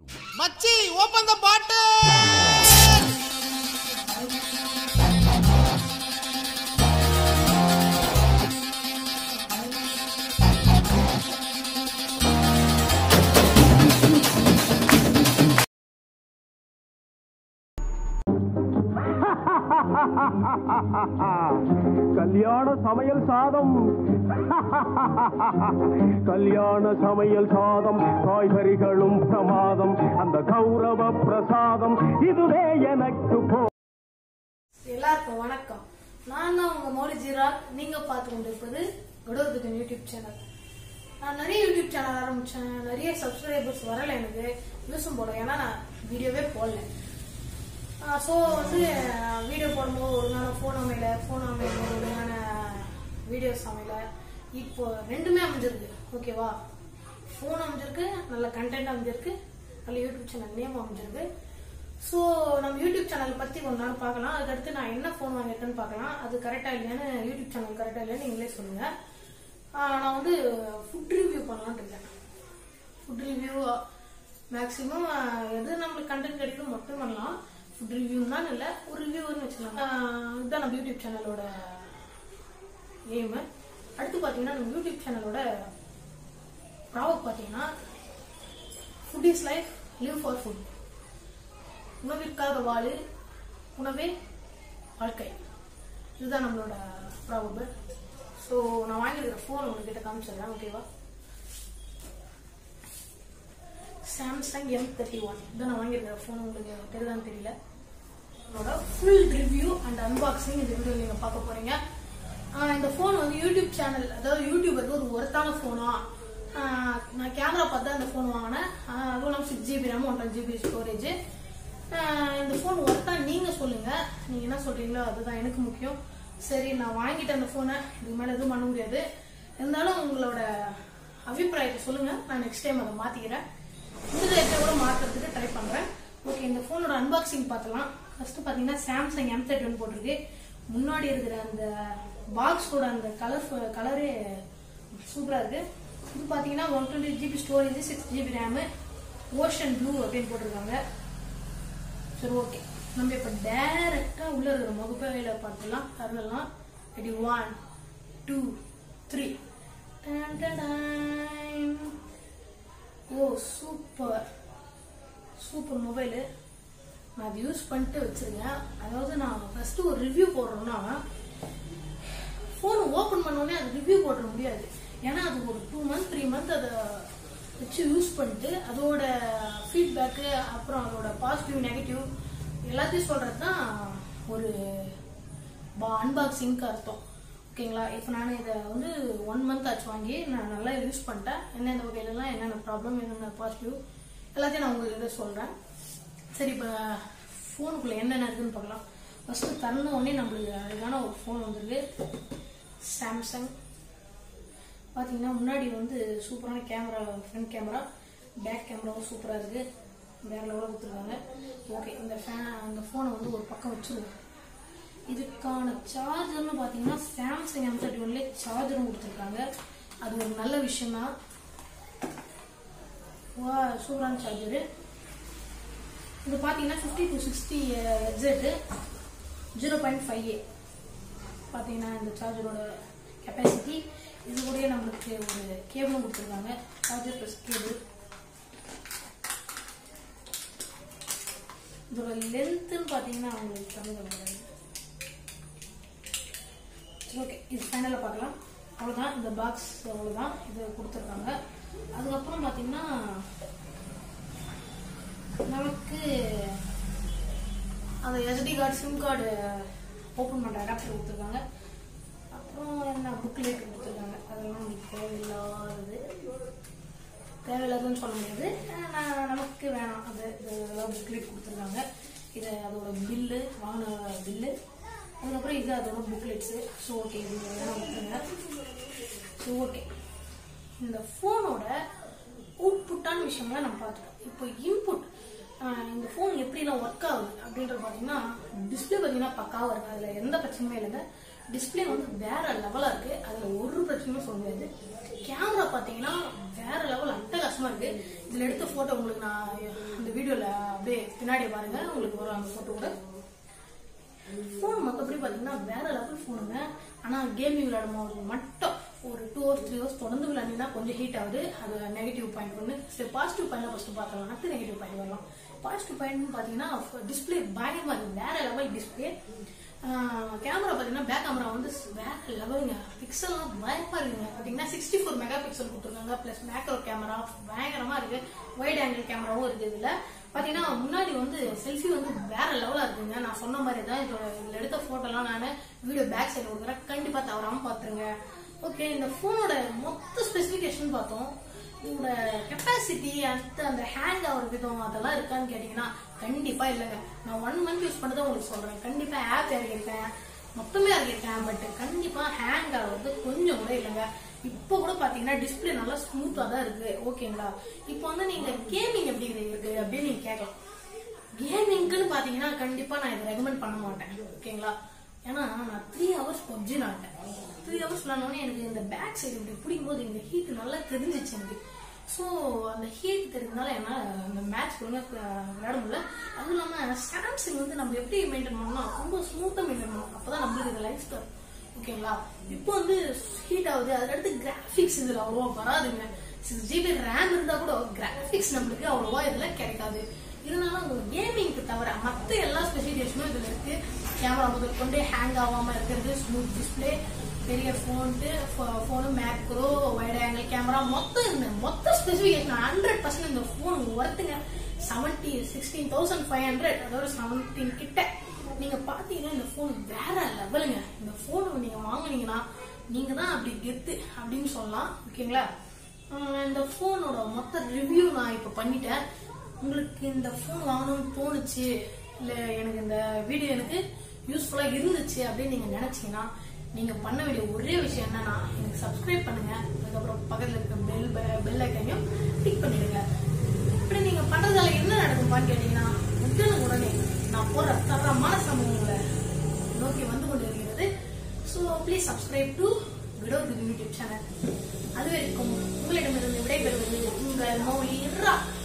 மச்சி open the பாட்டில் கல்யாண சமையல் சாதம் கல்யாண சமையல் சாதம் காய்கறிகளும் பிரமாதம் அந்த கௌரவ பிரசாதம் இதுவே எனக்கு போ எல்லாருக்கும் வணக்கம் நான் தான் உங்க மௌலி ஜீரா நீங்க பார்த்து கொண்டிருப்பது கடோர்கிட்டன் யூடியூப் சேனல் நான் நிறைய யூடியூப் சேனல் ஆரம்பிச்சேன் நிறைய சப்ஸ்கிரைபர்ஸ் வரல எனக்கு யூஸும் போட ஏன்னா நான் வீடியோவே போடல ஸோ வந்து வீடியோ போடும்போது ஒழுங்கான ஃபோன் அமையல ஃபோன் அமையல ஒழுங்கான வீடியோஸ் அமையல இப்போ ரெண்டுமே அமைஞ்சிருக்கு ஓகேவா ஃபோன் அமைஞ்சிருக்கு நல்ல கண்டென்ட் அமைஞ்சிருக்கு நல்ல யூடியூப் சேனல் நேம் அமைஞ்சிருக்கு ஸோ நம்ம யூடியூப் சேனல் பற்றி கொஞ்ச நாள் பார்க்கலாம் அதுக்கடுத்து நான் என்ன ஃபோன் வாங்கியிருக்கேன்னு பார்க்கலாம் அது கரெக்டாக இல்லையான்னு யூடியூப் சேனல் கரெக்டாக இல்லையான்னு நீங்களே சொல்லுங்கள் நான் வந்து ஃபுட் ரிவ்யூ பண்ணலாம்னு இருக்கேன் ஃபுட் ரிவ்யூ மேக்ஸிமம் எது நம்மளுக்கு கண்டென்ட் கிடைக்கும் மட்டும் பண்ணலாம் ஃபுட் ரிவ்யூ தான் இல்லை ஒரு ரிவ்யூன்னு வச்சுக்கலாம் ஆஹ் இதுதான் நம்ம யூடியூப் சேனலோட எய்மு அடுத்து பார்த்தீங்கன்னா நம்ம யூடியூப் சேனலோட ப்ராவக் பார்த்தீங்கன்னா food is life live for food உணவிற்காக வாழு உணவே வாழ்க்கை இதுதான் நம்மளோட ப்ராபு ஸோ நான் வாங்கியிருக்கிற ஃபோன் உங்ககிட்ட காமிச்சிடுறேன் ஓகேவா சாம்சங் எம் தேர்ட்டி ஒன் இதான் நான் வாங்கியிருக்கிற ஃபோன் உங்களுக்கு தெரியுதான்னு தெரியல என்னோட ஃபுல் ரிவ்யூ அண்ட் அன்பாக்சிங் இந்த வீடியோ நீங்கள் பார்க்க போறீங்க ஆஹ் இந்த ஃபோன் வந்து யூடியூப் சேனல் அதாவது யூடியூபருக்கு ஒரு ஒர்த்தான ஃபோனா நான் கேமரா பார்த்து அந்த ஃபோன் வாங்கினேன் ஆஹ் அதுவும் இல்லாமல் சிக்ஸ் ஜிபி ரேம் ஒன்றரை ஜிபி ஸ்டோரேஜ் இந்த ஃபோன் ஒர்த்தா நீங்க சொல்லுங்க நீங்க என்ன சொல்றீங்களோ அதுதான் எனக்கு முக்கியம் சரி நான் வாங்கிட்டேன் அந்த ஃபோனை இதுக்கு மேல எதுவும் பண்ண முடியாது இருந்தாலும் உங்களோட அபிப்பிராயத்தை சொல்லுங்க நான் நெக்ஸ்ட் டைம் அதை மாத்திக்கிறேன் இந்த ரேட்டை கூட மாத்துறதுக்கு ட்ரை பண்றேன் ஓகே இந்த ஃபோனோட அன்பாக்சிங் பார்த்தலாம் ஃபர்ஸ்ட் பாத்தீங்கன்னா சாம்சங் எம் தேர்ட்டி ஒன் போட்டிருக்கு முன்னாடி இருக்கிற அந்த பாக்ஸோட அந்த கலர் கலரே சூப்பரா இருக்கு இது பாத்தீங்கன்னா one twenty GB storage six GB RAM ocean blue அப்படின்னு போட்டிருக்காங்க சரி ஓகே நம்ம இப்ப டைரக்டா உள்ள இருக்கிற முகப்பையில பார்த்துலாம் தரலாம் ரெடி ஒன் டூ த்ரீ ஓ சூப்பர் சூப்பர் மொபைலு நான் அது யூஸ் பண்ணிட்டு வச்சிருக்கேன் அதாவது நான் ஃபர்ஸ்ட் ஒரு ரிவ்யூ போடுறோம்னா ஃபோன் ஓப்பன் பண்ணோடனே அது ரிவ்யூ போட முடியாது ஏன்னா அது ஒரு டூ மந்த் த்ரீ மந்த் அதை வச்சு யூஸ் பண்ணிட்டு அதோட ஃபீட்பேக்கு அப்புறம் அதோட பாசிட்டிவ் நெகட்டிவ் எல்லாத்தையும் சொல்றது தான் ஒரு அன்பாக்சிங்க்கு அர்த்தம் ஓகேங்களா இப்போ நான் இதை வந்து ஒன் மந்த் ஆச்சு வாங்கி நான் நல்லா யூஸ் பண்ணிட்டேன் என்னென்ன வகையிலலாம் என்னென்ன ப்ராப்ளம் என்னென்ன பாசிட்டிவ் எல்லாத்தையும் நான் உங்ககிட்ட சொல்கிறேன் சரி இப்போ ஃபோனுக்குள்ளே என்னென்ன இருக்குன்னு பார்க்கலாம் ஃபஸ்ட்டு திறந்த உடனே நம்மளுக்கு அழகான ஒரு ஃபோன் வந்திருக்கு சாம்சங் பார்த்தீங்கன்னா முன்னாடி வந்து சூப்பரான கேமரா ஃப்ரண்ட் கேமரா பேக் கேமராவும் சூப்பராக இருக்கு வேற லெவலில் கொடுத்துருக்காங்க ஓகே இந்த ஃபேன் அந்த ஃபோனை வந்து ஒரு பக்கம் வச்சிருவோம் இதுக்கான சார்ஜர்னு பார்த்தீங்கன்னா சாம்சங் எம் தேர்ட்டி ஒன்லேயே சார்ஜரும் கொடுத்துருக்காங்க அது ஒரு நல்ல விஷயம் தான் வா சூப்பரான சார்ஜரு இது பார்த்தீங்கன்னா ஃபிஃப்டி டு சிக்ஸ்டி எக்ஸெட்டு ஜீரோ பாயிண்ட் ஃபைவ் ஏ பார்த்தீங்கன்னா இந்த சார்ஜரோட கெப்பாசிட்டி இது கூடயே நம்மளுக்கு ஒரு கேபிளும் கொடுத்துருக்காங்க சார்ஜர் ப்ளஸ் கேபிள் இதோட லென்த்துன்னு பார்த்தீங்கன்னா அவங்களுக்கு தமிழ் கிடையாது ஓகே இது ஃபைனலாக பார்க்கலாம் அவ்வளோதான் இந்த பாக்ஸ் அவ்வளோதான் இது கொடுத்துருக்காங்க அதுக்கப்புறம் பார்த்தீங்கன்னா நமக்கு அந்த SD card SIM card open பண்ணுற அடாப்டர் கொடுத்துருக்காங்க அப்புறம் என்ன புக்லெட் கொடுத்துருக்காங்க அதெல்லாம் நமக்கு தேவையில்லாதது தேவையில்லாதுன்னு சொல்ல முடியாது நான் நமக்கு வேணாம் அது இதெல்லாம் புக்லெட் கொடுத்துருக்காங்க இது அதோட பில்லு வாங்கின பில்லு அதுக்கப்புறம் இது அதோட புக்லெட்ஸு ஸோ ஓகே இது வேணாம் விட்டுருங்க ஸோ ஓகே இந்த ஃபோனோட அவுட்புட்டான விஷயம்லாம் நம்ம பார்த்துட்டோம் இப்போ இன்புட் இந்த ஃபோன் எப்படிலாம் ஒர்க் ஆகுது அப்படின்றது பார்த்தீங்கன்னா டிஸ்பிளே பார்த்தீங்கன்னா பக்காவாக இருக்கு அதில் எந்த பிரச்சனையுமே இல்லைங்க டிஸ்பிளே வந்து வேற லெவலா இருக்கு அதுல ஒரு பிரச்சனையும் சொல்ல முடியாது கேமரா பாத்தீங்கன்னா வேற லெவல் அட்டகாசமா இருக்கு இதுல எடுத்த போட்டோ உங்களுக்கு நான் அந்த வீடியோல அப்படியே பின்னாடி பாருங்க உங்களுக்கு வரும் அந்த போட்டோ கூட ஃபோன் மற்றபடி பார்த்தீங்கன்னா வேற லெவல் ஃபோனுங்க ஆனால் கேமிங் விளையாடும் போது மட்டும் ஒரு டூ ஹவர்ஸ் த்ரீ ஹவர்ஸ் தொடர்ந்து விளையாடினா கொஞ்சம் ஹீட் ஆகுது அது நெகட்டிவ் பாயிண்ட் ஒன்று சரி பாசிட்டிவ் பாயிண்ட் ஃபர்ஸ்ட் பார்க்கலாம் அடுத்து நெகட்டிவ் பாயிண்ட் வரலாம் பாசிட்டிவ் பாயிண்ட் பார்த்தீங்கன்னா டிஸ்பிளே பயங்கரமா இருக்கு வேற லெவல் டிஸ்பிளே கேமரா பார்த்தீங்கன்னா பேக் கேமரா வந்து வேற லெவலுங்க பிக்சல்லாம் பயமா இருக்குங்க பார்த்தீங்கன்னா சிக்ஸ்டி ஃபோர் மெகா பிக்சல் கொடுத்துருக்காங்க ப்ளஸ் மேக்ரோ கேமரா பயங்கரமா இருக்கு வைட் ஆங்கிள் கேமராவும் இருக்கு இதுல பாத்தீங்கன்னா முன்னாடி வந்து செல்ஃபி வந்து வேற லெவலா இருக்குங்க நான் சொன்ன மாதிரி தான் இதோட இதுல எடுத்த போட்டோலாம் நான் வீடியோ பேக் சைடு கொடுக்குறேன் கண்டிப்பா தவறாம பாத்துருங்க ஓகே இந்த போனோட மொத்த ஸ்பெசிபிகேஷன் பார்த்தோம் இதோட கெப்பாசிட்டி அடுத்து அந்த ஹேங் ஆகிற விதம் அதெல்லாம் இருக்கான்னு கேட்டீங்கன்னா கண்டிப்பா இல்லைங்க நான் ஒன் மந்த் யூஸ் பண்ணதை உங்களுக்கு சொல்றேன் கண்டிப்பா ஆப் இறங்கியிருக்கேன் மொத்தமே இறங்கியிருக்கேன் பட் கண்டிப்பா ஹேங் ஆகிறது கொஞ்சம் கூட இல்லைங்க இப்போ கூட பாத்தீங்கன்னா டிஸ்பிளே நல்லா ஸ்மூத்தா தான் இருக்கு ஓகேங்களா இப்போ வந்து நீங்க கேமிங் எப்படி இருக்கு அப்படின்னு நீங்க கேட்கலாம் கேமிங்க்குன்னு பாத்தீங்கன்னா கண்டிப்பா நான் இதை ரெக்கமெண்ட் பண்ண மாட்டேன் ஓகேங்களா ஏன்னா நான் த்ரீ ஹவர்ஸ் பப்ஜி நாட்டேன் த்ரீ ஹவர்ஸ் விளாடனோடனே எனக்கு இந்த பேக் சைடு இப்படி பிடிக்கும்போது இந்த ஹீட் நல்லா தெரிஞ்சிச்சு எனக்கு ஸோ அந்த ஹீட் தெரிஞ்சனால என்னால் அந்த மேட்ச் ஒழுங்காக விளையாட முடியல அதுவும் இல்லாமல் சாம்சங் வந்து நம்ம எப்படி மெயின்டைன் பண்ணணும் ரொம்ப ஸ்மூத்தாக மெயின்டைன் பண்ணணும் அப்போ தான் நம்மளுக்கு இது லைஃப் ஸ்டைல் ஓகேங்களா இப்போ வந்து ஹீட் ஆகுது அதுல அடுத்து கிராஃபிக்ஸ் இதுல அவ்வளோவா வராதுங்க சிக்ஸ் ஜிபி ரேம் இருந்தா கூட கிராஃபிக்ஸ் நம்மளுக்கு அவ்வளோவா இதுல கிடைக்காது இதனால உங்க கேமிங்க்கு தவிர மத்த எல்லா ஸ்பெசிஃபிகேஷனும் இதுல இருக்கு கேமரா முதல் கொண்டு ஹேங் ஆகாம இருக்கிறது ஸ்மூத் டிஸ்பிளே பெரிய font phone macro wide angle camera மொத்தம் இந்த மொத்த ஸ்பெசிஃபிகேஷன் ஹண்ட்ரட் பர்சன்ட் இந்த ஃபோன் ஒர்த்துங்க seventy sixteen thousand five hundred அதோட செவன்டீன் கிட்ட நீங்க பாத்தீங்கன்னா இந்த போன் வேற லெவலுங்க இந்த போன் நீங்க வாங்குனீங்கன்னா நீங்க தான் அப்படி கெத்து அப்படின்னு சொல்லலாம் ஓகேங்களா உம் இந்த போனோட மொத்த ரிவ்யூ நான் இப்ப பண்ணிட்டேன் உங்களுக்கு இந்த போன் வாங்கணும்னு தோணுச்சு இல்ல எனக்கு இந்த வீடியோ எனக்கு யூஸ்ஃபுல்லா இருந்துச்சு அப்படின்னு நீங்க நினைச்சீங்கன்னா நீங்க பண்ண வேண்டிய ஒரே விஷயம் என்னன்னா எனக்கு சப்ஸ்கிரைப் பண்ணுங்க அதுக்கப்புறம் பக்கத்துல இருக்க பெல் பெல் ஐக்கனையும் கிளிக் பண்ணிடுங்க இப்படி நீங்க பண்றதால என்ன நடக்குமான்னு கேட்டீங்கன்னா உடனே உடனே நான் போடுற தரமான சம்பவங்களை நோக்கி வந்து கொண்டு இருக்கிறது ஸோ ப்ளீஸ் சப்ஸ்கிரைப் டு விடோ யூடியூப் சேனல் அது வரைக்கும் உங்களிடமிருந்து விடைபெறுவது உங்கள் மௌலி ரா